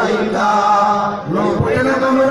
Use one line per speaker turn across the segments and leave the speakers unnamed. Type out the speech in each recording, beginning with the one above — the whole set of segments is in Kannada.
Doraita, no puede comer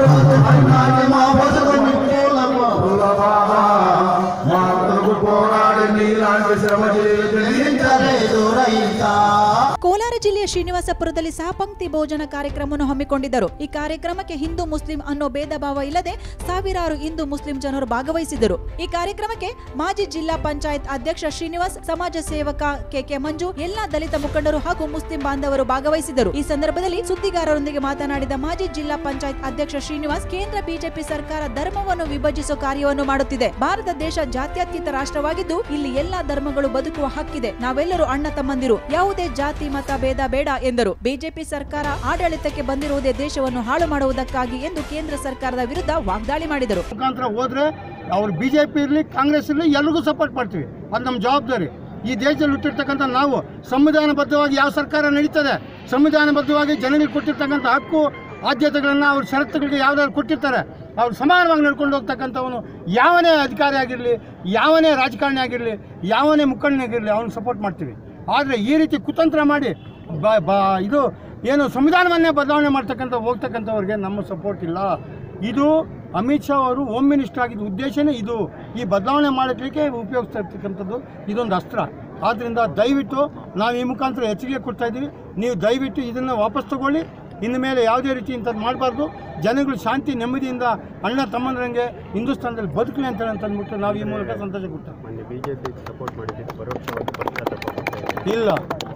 పోరాడి నీలాంటి శ్రమ చేయించలేదు Doraita.
ಕೋಲಾರ ಜಿಲ್ಲೆಯ ಶ್ರೀನಿವಾಸಪುರದಲ್ಲಿ ಸಹಪಂಕ್ತಿ ಭೋಜನ ಕಾರ್ಯಕ್ರಮವನ್ನು ಹಮ್ಮಿಕೊಂಡಿದ್ದರು ಈ ಕಾರ್ಯಕ್ರಮಕ್ಕೆ ಹಿಂದೂ ಮುಸ್ಲಿಂ ಅನ್ನೋ ಭೇದ ಭಾವ ಇಲ್ಲದೆ ಸಾವಿರಾರು ಹಿಂದೂ ಮುಸ್ಲಿಂ ಜನರು ಭಾಗವಹಿಸಿದರು ಈ ಕಾರ್ಯಕ್ರಮಕ್ಕೆ ಮಾಜಿ ಜಿಲ್ಲಾ ಪಂಚಾಯತ್ ಅಧ್ಯಕ್ಷ ಶ್ರೀನಿವಾಸ್ ಸಮಾಜ ಸೇವಕ ಕೆಕೆ ಮಂಜು ಎಲ್ಲಾ ದಲಿತ ಮುಖಂಡರು ಹಾಗೂ ಮುಸ್ಲಿಂ ಬಾಂಧವರು ಭಾಗವಹಿಸಿದರು ಈ ಸಂದರ್ಭದಲ್ಲಿ ಸುದ್ದಿಗಾರರೊಂದಿಗೆ ಮಾತನಾಡಿದ ಮಾಜಿ ಜಿಲ್ಲಾ ಪಂಚಾಯತ್ ಅಧ್ಯಕ್ಷ ಶ್ರೀನಿವಾಸ್ ಕೇಂದ್ರ ಬಿಜೆಪಿ ಸರ್ಕಾರ ಧರ್ಮವನ್ನು ವಿಭಜಿಸುವ ಕಾರ್ಯವನ್ನು ಮಾಡುತ್ತಿದೆ ಭಾರತ ದೇಶ ಜಾತ್ಯತೀತ ರಾಷ್ಟ್ರವಾಗಿದ್ದು ಇಲ್ಲಿ ಎಲ್ಲಾ ಧರ್ಮಗಳು ಬದುಕುವ ಹಕ್ಕಿದೆ ನಾವೆಲ್ಲರೂ ಅಣ್ಣ ತಮ್ಮಂದಿರು ಯಾವುದೇ ಜಾತಿ ಮತ ಭೇದ ಬೇಡ ಎಂದರು ಬಿಜೆಪಿ ಸರ್ಕಾರ ಆಡಳಿತಕ್ಕೆ ಬಂದಿರುವುದೇ ದೇಶವನ್ನು ಹಾಳು ಮಾಡುವುದಕ್ಕಾಗಿ ಎಂದು ಕೇಂದ್ರ ಸರ್ಕಾರದ ವಿರುದ್ಧ ವಾಗ್ದಾಳಿ ಮಾಡಿದರು
ಮುಖಾಂತರ ಹೋದ್ರೆ ಅವ್ರು ಬಿ ಜೆ ಪಿ ಇರಲಿ ಕಾಂಗ್ರೆಸ್ ಇರಲಿ ಎಲ್ರಿಗೂ ಸಪೋರ್ಟ್ ಮಾಡ್ತೀವಿ ಅದು ನಮ್ಮ ಜವಾಬ್ದಾರಿ ಈ ದೇಶದಲ್ಲಿ ಹುಟ್ಟಿರ್ತಕ್ಕಂಥ ನಾವು ಸಂವಿಧಾನಬದ್ಧವಾಗಿ ಯಾವ ಸರ್ಕಾರ ನಡೀತದೆ ಸಂವಿಧಾನಬದ್ಧವಾಗಿ ಜನಗಳಿಗೆ ಕೊಟ್ಟಿರ್ತಕ್ಕಂಥ ಹಕ್ಕು ಆದ್ಯತೆಗಳನ್ನು ಅವ್ರ ಷರತ್ತುಗಳಿಗೆ ಯಾವ್ದಾದ್ರು ಕೊಟ್ಟಿರ್ತಾರೆ ಅವ್ರು ಸಮಾನವಾಗಿ ನಡ್ಕೊಂಡು ಹೋಗ್ತಕ್ಕಂಥವನು ಯಾವನೇ ಅಧಿಕಾರಿ ಆಗಿರಲಿ ಯಾವನೇ ರಾಜಕಾರಣಿ ಆಗಿರಲಿ ಯಾವನೇ ಮುಖಂಡನಾಗಿರಲಿ ಅವನು ಸಪೋರ್ಟ್ ಮಾಡ್ತೀವಿ ಆದರೆ ಈ ರೀತಿ ಕುತಂತ್ರ ಮಾಡಿ ಬ ಬ ಇದು ಏನು ಸಂವಿಧಾನವನ್ನೇ ಬದಲಾವಣೆ ಮಾಡ್ತಕ್ಕಂಥ ಹೋಗ್ತಕ್ಕಂಥವ್ರಿಗೆ ನಮ್ಮ ಸಪೋರ್ಟ್ ಇಲ್ಲ ಇದು ಅಮಿತ್ ಶಾ ಅವರು ಹೋಮ್ ಮಿನಿಸ್ಟರ್ ಆಗಿದ್ದ ಉದ್ದೇಶನೇ ಇದು ಈ ಬದಲಾವಣೆ ಮಾಡಲಿಕ್ಕೆ ಉಪಯೋಗಿಸ್ತಾ ಇರ್ತಕ್ಕಂಥದ್ದು ಇದೊಂದು ಅಸ್ತ್ರ ಆದ್ದರಿಂದ ದಯವಿಟ್ಟು ನಾವು ಈ ಮುಖಾಂತರ ಎಚ್ಚರಿಕೆ ಕೊಡ್ತಾ ಇದ್ದೀವಿ ನೀವು ದಯವಿಟ್ಟು ಇದನ್ನು ವಾಪಸ್ ತಗೊಳ್ಳಿ ಇನ್ನು ಮೇಲೆ ಯಾವುದೇ ರೀತಿ ಇಂಥದ್ದು ಮಾಡಬಾರ್ದು ಜನಗಳು ಶಾಂತಿ ನೆಮ್ಮದಿಯಿಂದ ಅಣ್ಣ ತಮ್ಮಂದ್ರಂಗೆ ಹಿಂದೂಸ್ತಾನದಲ್ಲಿ ಬದುಕಲಿ ಅಂತ ಅಂತ ಅಂದ್ಬಿಟ್ಟು ನಾವು ಈ ಮೂಲಕ ಸಂತೋಷ ಕೊಡ್ತೇವೆ
ಮೊನ್ನೆ ಬಿಜೆಪಿ ಸಪೋರ್ಟ್ ಮಾಡಿದ್ದಕ್ಕೆ ಪರೋಕ್ಷವಾಗಿ ಪಕ್ಷಾಂತರ
ಇಲ್ಲ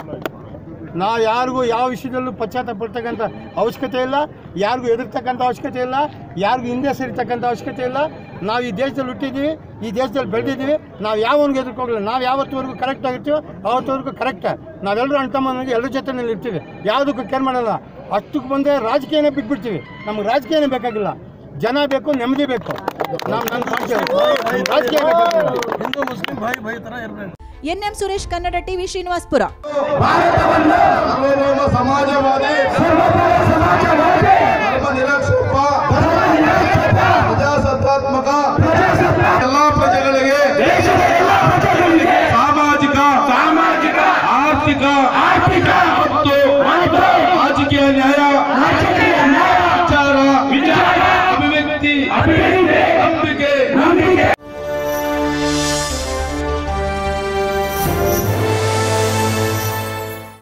ನಾವು ಯಾರಿಗೂ ಯಾವ ವಿಷಯದಲ್ಲೂ ಪಶ್ಚಾತ್ತಾಪ ಪಡ್ತಕ್ಕಂಥ ಅವಶ್ಯಕತೆ ಇಲ್ಲ ಯಾರಿಗೂ ಎದುರ್ತಕ್ಕಂಥ ಅವಶ್ಯಕತೆ ಇಲ್ಲ ಯಾರಿಗೂ ಹಿಂದೆ ಸರಿತಕ್ಕಂಥ ಅವಶ್ಯಕತೆ ಇಲ್ಲ ನಾವು ಈ ದೇಶದಲ್ಲಿ ಹುಟ್ಟಿದ್ದೀವಿ ಈ ದೇಶದಲ್ಲಿ ಬೆಳೆದಿದ್ದೀವಿ ನಾವು ಯಾವನಿಗೆ ಎದುರ್ಕೋಗಿಲ್ಲ ನಾವು ಯಾವತ್ತುವರೆಗೂ ಕರೆಕ್ಟ್ ಆಗಿರ್ತೀವೋ ಅವತ್ತವರೆಗೂ ಕರೆಕ್ಟ್ ನಾವೆಲ್ಲರೂ ಅಣ್ಣ ತಮ್ಮನಿಗೆ ಎಲ್ಲರ ಜೊತೆನಲ್ಲಿ ಇರ್ತೀವಿ ಯಾವುದಕ್ಕೂ ಕೇರ್ ಮಾಡಲ್ಲ ಅಷ್ಟಕ್ಕೆ ಬಂದರೆ ರಾಜಕೀಯನೇ ಬಿಟ್ಬಿಡ್ತೀವಿ ನಮ್ಗೆ ರಾಜಕೀಯನೇ ಬೇಕಾಗಿಲ್ಲ ಜನ ಬೇಕು ನೆಮ್ಮದಿ ಬೇಕು ನಾವು ನನ್ನ ಮಾಡ್ತೇವೆ ರಾಜಕೀಯ ಬೇಕಾಗಿಲ್ಲ
ಹಿಂದೂ ಮುಸ್ಲಿಂ ಭಯ ಭಯ ತರ ಇರಬೇಕು
ಎನ್ಎಂ ಸುರೇಶ್ ಕನ್ನಡ ಟಿವಿ ಶ್ರೀನಿವಾಸ್ಪುರ
ಭಾರತವನ್ನ ಸರ್ವಭೌಮ ಸಮಾಜವಾದಿ ಧರ್ಮ ನಿರಕ್ಷೇಪ ಪ್ರಜಾಸತ್ತಾತ್ಮಕ ಎಲ್ಲಾ ಪ್ರಜೆಗಳಿಗೆ ಸಾಮಾಜಿಕ ಸಾಮಾಜಿಕ ಆರ್ಥಿಕ ಆರ್ಥಿಕ ಮತ್ತು ರಾಜಕೀಯ ನ್ಯಾಯ